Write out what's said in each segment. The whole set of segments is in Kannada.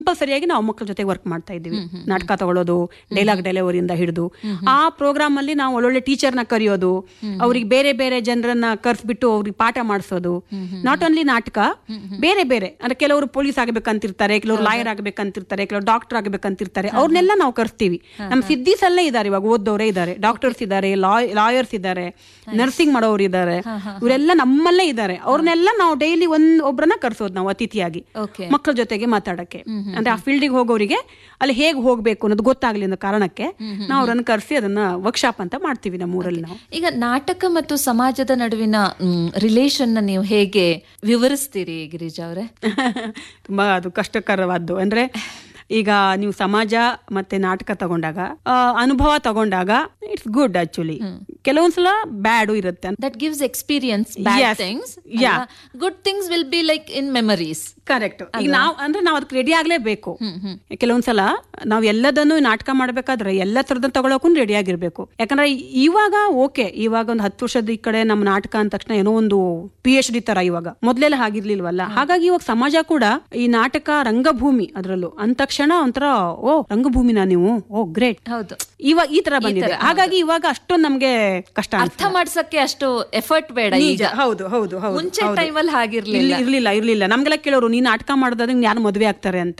ಕಂಪಲ್ಸರಿಯಾಗಿ ನಾವು ಮಕ್ಕಳ ಜೊತೆ ವರ್ಕ್ ಮಾಡ್ತಾ ಇದ್ದೀವಿ ನಾಟಕ ತಗೊಳ್ಳೋದು ಡೈಲಾಗ್ ಡೆಲಿವರಿಯಿಂದ ಹಿಡಿದು ಆ ಪ್ರೋಗ್ರಾಮ್ ಅಲ್ಲಿ ನಾವು ಒಳ್ಳೊಳ್ಳೆ ಟೀಚರ್ನ ಕರೆಯೋದು ಅವ್ರಿಗೆ ಬೇರೆ ಬೇರೆ ಜನರನ್ನ ಕರ್ಸ್ಬಿಟ್ಟು ಅವ್ರಿಗೆ ಪಾಠ ಮಾಡಿಸೋದು ನಾಟ್ ಓನ್ಲಿ ನಾಟಕ ಬೇರೆ ಬೇರೆ ಅಂದ್ರೆ ಕೆಲವರು ಪೊಲೀಸ್ ಆಗ್ಬೇಕಂತಿರ್ತಾರೆ ಕೆಲವರು ಲಾಯರ್ ಆಗ್ಬೇಕಂತಿರ್ತಾರೆ ಕೆಲವರು ಡಾಕ್ಟರ್ ಆಗ್ಬೇಕಂತಿರ್ತಾರೆ ಅವ್ರನ್ನೆಲ್ಲ ನಾವು ಕರ್ಸ್ತೀವಿ ನಮ್ಮ ಸಿದ್ದೀಸ್ ಅಲ್ಲೇ ಇದ್ದಾರೆ ಇವಾಗ ಓದೋರೇ ಇದ್ದಾರೆ ಡಾಕ್ಟರ್ಸ್ ಇದ್ದಾರೆ ಲಾಯರ್ಸ್ ಇದ್ದಾರೆ ನರ್ಸಿಂಗ್ ಮಾಡೋರು ಇದ್ದಾರೆ ಇವರೆಲ್ಲ ನಮ್ಮಲ್ಲೇ ಇದ್ದಾರೆ ಅವ್ರನ್ನೆಲ್ಲ ನಾವು ಡೈಲಿ ಒಂದ್ ಒಬ್ರನ್ನ ಕರ್ಸೋದು ನಾವು ಅತಿಥಿಯಾಗಿ ಓಕೆ ಮಕ್ಕಳ ಜೊತೆಗೆ ಮಾತಾಡಕ್ಕೆ ಅಂದ್ರೆ ಆ ಫೀಲ್ಡಿಗೆ ಹೋಗೋರಿಗೆ ಅಲ್ಲಿ ಹೇಗ್ ಹೋಗ್ಬೇಕು ಅನ್ನೋದು ಗೊತ್ತಾಗ್ಲಿ ಅನ್ನೋ ಕಾರಣಕ್ಕೆ ನಾವು ಅವ್ರನ್ನ ಕರೆಸಿ ಅದನ್ನ ವರ್ಕ್ಶಾಪ್ ಅಂತ ಮಾಡ್ತೀವಿ ನಮ್ಮ ಊರಲ್ಲಿ ನಾವು ಈಗ ನಾಟಕ ಮತ್ತು ಸಮಾಜದ ನಡುವಿನ ರಿಲೇಶನ್ ನೀವು ಹೇಗೆ ವಿವರಿಸ್ತೀರಿ ಗಿರಿಜಾ ಅವರೇ ತುಂಬಾ ಅದು ಕಷ್ಟಕರವಾದ್ದು ಅಂದ್ರೆ ಈಗ ನೀವು ಸಮಾಜ ಮತ್ತೆ ನಾಟಕ ತಗೊಂಡಾಗ ಆ, ಅನುಭವ ತಗೊಂಡಾಗ ಇಟ್ಸ್ ಗುಡ್ ಆಕ್ಚುಲಿ ಕೆಲವೊಂದ್ಸಲ ಬ್ಯಾಡು ಇರುತ್ತೆ that gives experience bad Yes. Things Yeah. Good things will be like in memories correct ಈಗ ನಾವು ಅಂದ್ರೆ ನಾವು ಅದಕ್ಕೆ ರೆಡಿ ಆಗ್ಲೇಬೇಕು ಕೆಲವೊಂದ್ಸಲ ನಾವು ಎಲ್ಲದನ್ನು ನಾಟಕ ಮಾಡ್ಬೇಕಾದ್ರೆ ಎಲ್ಲ ತರದ ತಗೊಳಕ್ಕೂ ರೆಡಿ ಆಗಿರ್ಬೇಕು ಯಾಕಂದ್ರೆ ಇವಾಗ ಓಕೆ ಇವಾಗ ಒಂದು ಹತ್ತು ವರ್ಷದ ಈ ಕಡೆ ನಮ್ಮ ನಾಟಕ ಅಂದ ತಕ್ಷಣ ಏನೋ ಒಂದು ಪಿ ಎಚ್ ಡಿ ತರ ಇವಾಗ ಮೊದ್ಲೆಲ್ಲ ಹಾಗಿರ್ಲಿಲ್ವಲ್ಲ ಹಾಗಾಗಿ ಇವಾಗ ಸಮಾಜ ಕೂಡ ಈ ನಾಟಕ ರಂಗಭೂಮಿ ಅದ್ರಲ್ಲೂ ಅಂದ ತಕ್ಷಣ ಒಂಥರ ಓ ರಂಗಭೂಮಿನ ನೀವು ಓ ಗ್ರೇಟ್ ಹೌದು ಇವಾಗ ಈ ತರ ಬಂದಿದೆ ಹಾಗಾಗಿ ಇವಾಗ ಅಷ್ಟೊಂದು ನಮ್ಗೆ ಕಷ್ಟ ಅರ್ಥ ಮಾಡ್ಸಕ್ಕೆ ಅಷ್ಟು ಎಫರ್ಟ್ ಬೇಡ ನಿಜ ಈಗ ಹೌದು ಹೌದು ಹೌದು ಮುಂಚೆ ಹೌದು. ಟೈಮಲ್ಲಿ ಹಾಗಿರ್ಲಿಲ್ಲ ಇರ್ಲಿ- ಇರ್ಲಿಲ್ಲ ಇರ್ಲಿಲ್ಲ ನಮ್ಗೆಲ್ಲ ಕೇಳೋರು ನೀನ್ ನಾಟಕ ಮಾಡೋದಾದ್ರೆ ನಿಂಗೆ ಯಾರು ಮದುವೆ ಆಗ್ತಾರೆ ಅಂತ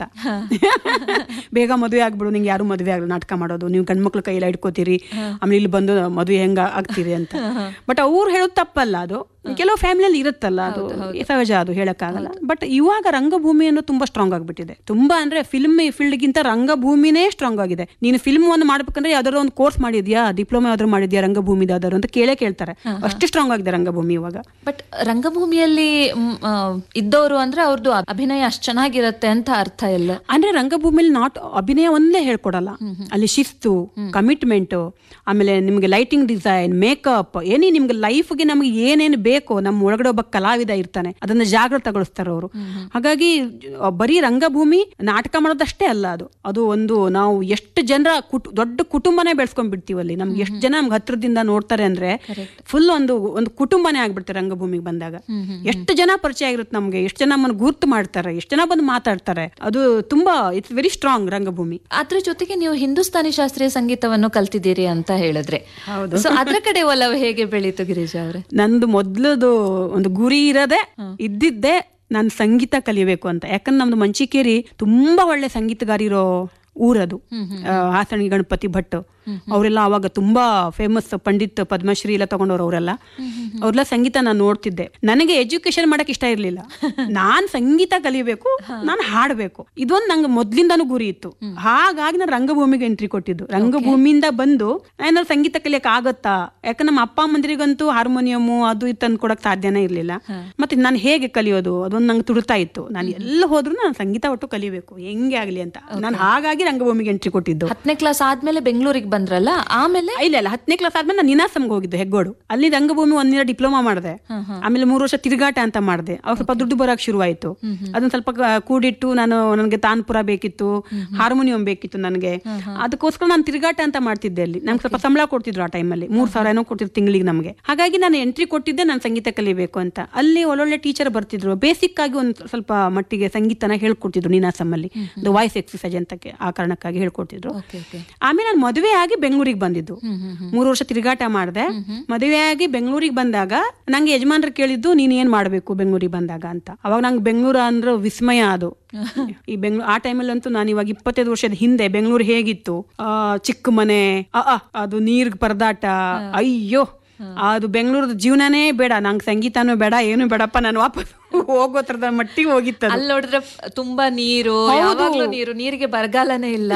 ಬೇಗ ಮದುವೆ ಆಗ್ಬಿಡು ನಿಂಗೆ ಯಾರು ಮದುವೆ ಆಗಲ್ಲ ನಾಟಕ ಮಾಡೋದು ನೀವು ಗಂಡ್ಮಕ್ಳು ಕೈಯಲ್ಲಿ ಇಟ್ಕೋತೀರಿ ಆಮೇಲೆ ಇಲ್ಲಿ ಬಂದು ಮದುವೆ ಹೆಂಗ ಆಗ್ತೀರಿ ಅಂತ ಬಟ್ ಅವ್ರು ಹೇಳೋದು ತಪ್ಪಲ್ಲ ಅದು ಕೆಲವು ಫ್ಯಾಮಿಲಿಯಲ್ಲಿ ಇರುತ್ತಲ್ಲ ಅದು ಸಹಜ ಅದು ಹೇಳಕ್ಕಾಗಲ್ಲ ಬಟ್ ಇವಾಗ ರಂಗಭೂಮಿ ಅನ್ನೋದು ತುಂಬಾ ಸ್ಟ್ರಾಂಗ್ ಆಗ್ಬಿಟ್ಟಿದೆ ತುಂಬಾ ಅಂದ್ರೆ ಫಿಲ್ಮ್ ಫೀಲ್ಡ್ಗಿಂತ ರಂಗಭೂಮಿನೇ ಸ್ಟ್ರಾಂಗ್ ಆಗಿದೆ ನೀನು ಫಿಲ್ಮ್ ಒಂದು ಮಾಡ್ಬೇಕಂದ್ರೆ ಯಾವ್ದಾದ್ರು ಒಂದು ಕೋರ್ಸ್ ಮಾಡಿದ್ಯಾ ಡಿಪ್ಲೊಮಾ ಯಾವ್ದಾದ್ರು ಮಾಡಿದ್ಯಾ ರಂಗಭೂಮಿದ ಯಾವ್ದಾದ್ರು ಅಂತ ಕೇಳೇ ಕೇಳ್ತಾರೆ ಅಷ್ಟು ಸ್ಟ್ರಾಂಗ್ ಆಗಿದೆ ರಂಗಭೂಮಿ ಇವಾಗ ಬಟ್ ರಂಗಭೂಮಿಯಲ್ಲಿ ಮ್, ಆ, ಇದ್ದವರು ಅಂದ್ರೆ ಅವ್ರದ್ದು ಅಭಿನಯ ಅಷ್ಟು ಚೆನ್ನಾಗಿರತ್ತೆ ಅಂತ ಅರ್ಥ ಇಲ್ಲ ಅಂದ್ರೆ ರಂಗಭೂಮಿಲಿ ನಾಟ್ ಅಭಿನಯ ಒಂದೇ ಹೇಳ್ಕೊಡಲ್ಲ ಅಲ್ಲಿ ಶಿಸ್ತು ಕಮಿಟ್ಮೆಂಟ್ ಆಮೇಲೆ ನಿಮ್ಗೆ ಲೈಟಿಂಗ್ ಡಿಸೈನ್ ಮೇಕಪ್ ಏನೇ ನಿಮ್ಗೆ ಲೈಫ್ಗೆ ನಮ್ಗೆ ಏನೇನು ಬೇಕೋ ನಮ್ಮ ಒಳಗಡೆ ಒಬ್ಬ ಕಲಾವಿದ ಇರ್ತಾನೆ ಅದನ್ನ ಜಾಗೃತಗೊಳಿಸ್ತಾರೆ ಅವರು ಹಾಗಾಗಿ ಜ- ಬರೀ ರಂಗಭೂಮಿ ನಾಟಕ ಮಾಡೋದಷ್ಟೇ ಅಲ್ಲ ಅದು ಅದು ಒಂದು ನಾವು ಎಷ್ಟು ಜನರ ಕುಟ್- ದೊಡ್ಡ ಕುಟುಂಬನೇ ಬೆಳೆಸ್ಕೊಂಡ್ ಬಿಡ್ತೀವಿ ಅಲ್ಲಿ ನಮ್ಗೆ ಎಷ್ಟು ಜನ ನಮ್ಗೆ ಹತ್ರದಿಂದ ನೋಡ್ತಾರೆ ಅಂದ್ರೆ ಫುಲ್ ಒಂದು ಒಂದು ಕುಟುಂಬನೇ ಆಗ್ಬಿಡ್ತಾರೆ ರಂಗಭೂಮಿಗೆ ಬಂದಾಗ ಎಷ್ಟು ಜನ ಪರಿಚಯ ಆಗಿರುತ್ತೆ ನಮ್ಗೆ ಎಷ್ಟು ಜನ ನಮ್ಮನ್ನು ಗುರ್ತು ಮಾಡ್ತಾರೆ ಎಷ್ಟು ಜನ ಬಂದು ಮಾತಾಡ್ತಾರೆ ಅದು ತುಂಬಾ ಇಟ್ಸ್ ವೆರಿ ಸ್ಟ್ರಾಂಗ್ ರಂಗಭೂಮಿ ಅದ್ರ ಜೊತೆಗೆ ನೀವು ಹಿಂದೂಸ್ತಾನಿ ಶಾಸ್ತ್ರೀಯ ಸಂಗೀತವನ್ನು ಕಲ್ತಿದ್ದೀರಿ ಅಂತ ಹೇಳಿದ್ರೆ ಹೌದು. ಸೊ ಅದ್ರ ಕಡೆ ಒಲವು ಹೇಗೆ ಬೆಳೀತು ಗಿರಿಜಾ ಅವರೇ ನಂದು ಮೊದ್ಲದು ಒಂದು ಗುರಿ ಇರದೆ ಇದ್ದಿದ್ದೆ ನಾನು ಸಂಗೀತ ಕಲಿಬೇಕು ಅಂತ ಯಾಕಂದ್ರೆ ನಮ್ದು ಮಂಚಿಕೇರಿ ತುಂಬಾ ಒಳ್ಳೆ ಸಂಗೀತಗಾರಿರೋ ಊರದು ಆ, ಹಾಸಣಿ ಗಣಪತಿ ಭಟ್ ಅವರೆಲ್ಲ ಅವಾಗ ತುಂಬಾ ಫೇಮಸ್ ಪಂಡಿತ್ ಪದ್ಮಶ್ರೀ ಎಲ್ಲ ತಗೊಂಡವ್ರು ಅವರೆಲ್ಲ ಅವ್ರೆಲ್ಲ ಸಂಗೀತ ನಾನು ನೋಡ್ತಿದ್ದೆ ನನಗೆ ಎಜುಕೇಶನ್ ಮಾಡಕ್ ಇಷ್ಟ ಇರ್ಲಿಲ್ಲ ನಾನ್ ಸಂಗೀತ ಕಲಿಬೇಕು ನಾನು ಹಾಡ್ಬೇಕು ಇದೊಂದು ನಂಗೆ ಮೊದ್ಲಿಂದಾನು ಗುರಿ ಇತ್ತು ಹಾಗಾಗಿ ನಾನು ರಂಗಭೂಮಿಗೆ ಎಂಟ್ರಿ ಕೊಟ್ಟಿದ್ದು ರಂಗಭೂಮಿಯಿಂದ ಬಂದು ಏನಾದ್ರು ಸಂಗೀತ ಕಲಿಯಕ್ ಆಗತ್ತಾ ಯಾಕಂದ್ರೆ ನಮ್ಮ ಅಪ್ಪ ಅಮ್ಮಂದಿರಿಗಂತೂ ಹಾರ್ಮೋನಿಯಮು ಅದು ಇದು ತಂದು ಕೊಡಕ್ ಸಾಧ್ಯನೇ ಇರ್ಲಿಲ್ಲ ಮತ್ತೆ ನಾನು ಹೇಗೆ ಕಲಿಯೋದು ಅದೊಂದು ನಂಗೆ ತುಡುತ್ತಾ ಇತ್ತು ನಾನು ಎಲ್ಲ ಹೋದ್ರು ನಾನು ಸಂಗೀತ ಒಟ್ಟು ಕಲಿಬೇಕು ಹೆಂಗೆ ಆಗ್ಲಿ ಅಂತ ನಾನು ಹಾಗಾಗಿ ರಂಗಭೂಮಿಗೆ ಎಂಟ್ರಿ ಕೊಟ್ಟಿದ್ದು ಹತ್ತನೇ ಕ್ಲಾಸ್ ಆದ್ಮೇಲೆ ಬೆಂಗಳೂರಿಗೆ ಬಂದ್ರಲ್ಲ ಆಮೇಲೆ ಇಲ್ಲ ಇಲ್ಲ ಹತ್ತನೇ ಕ್ಲಾಸ್ ಆದ್ಮೇಲೆ ನಾನು ನಿನಾಸಂಗೆ ಹೋಗಿದ್ದು ಹೆಗ್ಗೋಡು ಅಲ್ಲಿ ರಂಗಭೂಮಿ ಒಂದಿನ ಡಿಪ್ಲೊಮಾ ಮಾಡಿದೆ ಆಮೇಲೆ ಮೂರು ವರ್ಷ ತಿರುಗಾಟ ಅಂತ ಮಾಡಿದೆ ಅವಾಗ ಸ್ವಲ್ಪ ದುಡ್ಡು ಬರಕ್ ಶುರುವಾಯ್ತು ಅದನ್ನ ಸ್ವಲ್ಪ ಕ- ಕೂಡಿಟ್ಟು ನಾನು ನನಗೆ ತಾನ್ಪುರ ಬೇಕಿತ್ತು ಹಾರ್ಮೋನಿಯಂ ಬೇಕಿತ್ತು ನನಗೆ ಅದಕ್ಕೋಸ್ಕರ ನಾನು ತಿರುಗಾಟ ಅಂತ ಮಾಡ್ತಿದ್ದೆ ಅಲ್ಲಿ ನಂಗೆ ಸ್ವಲ್ಪ ಸಂಬಳ ಕೊಡ್ತಿದ್ರು ಆ ಟೈಮಲ್ಲಿ ಮೂರ್ ಸಾವಿರ ಏನೋ ಕೊಡ್ತಿದ್ರು ತಿಂಗಳಿಗೆ ನಮಗೆ ಹಾಗಾಗಿ ನಾನು ಎಂಟ್ರಿ ಕೊಟ್ಟಿದ್ದೆ ನಾನು ಸಂಗೀತ ಕಲಿಬೇಕು ಅಂತ ಅಲ್ಲಿ ಒಳ್ಳೊಳ್ಳೆ ಟೀಚರ್ ಬರ್ತಿದ್ರು ಬೇಸಿಕ್ ಆಗಿ ಒಂದು ಸ್ವಲ್ಪ ಮಟ್ಟಿಗೆ ಸಂಗೀತನ ಹೇಳ್ಕೊಡ್ತಿದ್ರು ನೀನಾಸಮ್ಮಲ್ಲಿ ಒಂದು ವಾಯ್ಸ್ ಎಕ್ಸಸೈಸ್ ಅಂತ ಆ ಕಾರಣಕ್ಕಾಗಿ ಹೇಳ್ಕೊಡ್ತಿದ್ರು ಓಕೆ ಓಕೆ ಆಮೇಲೆ ನಾನು ಮದುವೆ ಆಗಿ ಬೆಂಗಳೂರಿಗೆ ಬಂದಿದ್ದು ಮೂರು ವರ್ಷ ತಿರುಗಾಟ ಮಾಡಿದೆ ಮದುವೆ ಆಗಿ ಬೆಂಗಳೂರಿಗೆ ಬಂದಾಗ ನಂಗೆ ಯಜಮಾನ್ರು ಕೇಳಿದ್ದು ನೀನ್ ಏನ್ ಮಾಡ್ಬೇಕು ಬೆಂಗಳೂರಿಗೆ ಬಂದಾಗ ಅಂತ ಅವಾಗ ನಂಗೆ ಬೆಂಗಳೂರು ಅಂದ್ರೆ ವಿಸ್ಮಯ ಅದು ಈ ಬೆಂಗಳೂರು ಆ ಟೈಮಲ್ಲಿ ಅಂತೂ ನಾನು ಇವಾಗ ಇಪ್ಪತ್ತೈದು ವರ್ಷದ ಹಿಂದೆ ಬೆಂಗಳೂರು ಹೇಗಿತ್ತು ಆ ಚಿಕ್ಕ ಮನೆ ಅ, ಅ, ಅದು ನೀರ್ಗ್ ಪರದಾಟ ಅಯ್ಯೋ ಅದು ಬೆಂಗಳೂರದ ಜೀವನನೇ ಬೇಡ ನಂಗೆ ಸಂಗೀತನೂ ಬೇಡ ಏನು ಬೇಡಪ್ಪ ನಾನು ವಾಪಸ್ ಹೋಗೋ ತರದ ಮಟ್ಟಿಗೆ ಹೋಗಿತ್ತು ಅದು. ಅಲ್ಲಿ ನೋಡಿದ್ರೆ ತುಂಬಾ ನೀರು ಯಾವಾಗ್ಲೂ ನೀರು ನೀರಿಗೆ ಬರಗಾಲನೇ ಇಲ್ಲ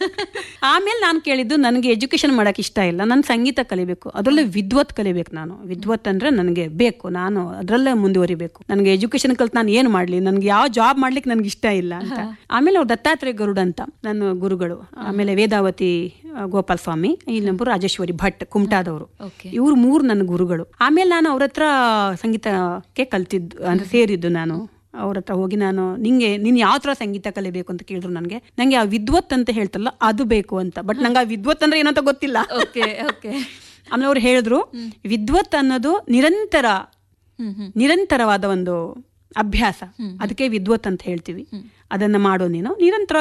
ಆಮೇಲೆ ನಾನು ಕೇಳಿದ್ದು ನನಗೆ ಎಜುಕೇಶನ್ ಮಾಡಕ್ ಇಷ್ಟ ಇಲ್ಲ ನಾನು ಸಂಗೀತ ಕಲಿಬೇಕು ಅದರಲ್ಲೇ ವಿದ್ವತ್ ಕಲಿಬೇಕು ನಾನು ವಿದ್ವತ್ ಅಂದ್ರೆ ನನಗೆ ಬೇಕು ನಾನು ಅದರಲ್ಲೇ ಮುಂದುವರಿಬೇಕು ನನಗೆ ಎಜುಕೇಶನ್ ಕಲ್ತು ನಾನು ಏನು ಮಾಡ್ಲಿ ನನಗೆ ಯಾವ ಜಾಬ್ ಮಾಡ್ಲಿಕ್ಕೆ ನನಗೆ ಇಷ್ಟ ಇಲ್ಲ ಅಂತ ಆಮೇಲೆ ಅವ್ರು ದತ್ತಾತ್ರೇಯ ಗರುಡ್ ಅಂತ ನನ್ನ ಗುರುಗಳು ಆಮೇಲೆ ವೇದಾವತಿ ಆ, ಗೋಪಾಲ್ ಸ್ವಾಮಿ ಇನ್ನೊಬ್ಬರು ರಾಜೇಶ್ವರಿ ಭಟ್ ಕುಮಟಾದವರು ಓಕೆ ಇವ್ರು ಮೂರು ನನ್ನ ಗುರುಗಳು ಆಮೇಲೆ ನಾನು ಅವ್ರ ಹತ್ರ ಸಂಗೀತಕ್ಕೆ ಕಲ್ತಿದ್ದು ಅಂದ್ರೆ ಸೇರಿದ್ದು ನಾನು ಅವ್ರ ಹತ್ರ ಹೋಗಿ ನಾನು ನಿಂಗೆ ನೀನ್ ಯಾವ ತರ ಸಂಗೀತ ಕಲಿಬೇಕು ಅಂತ ಕೇಳಿದ್ರು ನನಗೆ ನಂಗೆ ಆ ವಿದ್ವತ್ ಅಂತ ಹೇಳ್ತಲ್ಲ ಅದು ಬೇಕು ಅಂತ ಬಟ್ ನಂಗೆ ಆ ವಿದ್ವತ್ ಅಂದ್ರೆ ಏನಂತ ಗೊತ್ತಿಲ್ಲ ಓಕೆ ಓಕೆ ಆಮೇಲೆ ಅವ್ರು ಹೇಳಿದ್ರು ವಿದ್ವತ್ ಅನ್ನೋದು ನಿರಂತರ ನಿರಂತರವಾದ ಒಂದು ಅಭ್ಯಾಸ ಅದಕ್ಕೆ ವಿದ್ವತ್ ಅಂತ ಹೇಳ್ತೀವಿ ಅದನ್ನ ಮಾಡೋ ನೀನು ನಿರಂತರ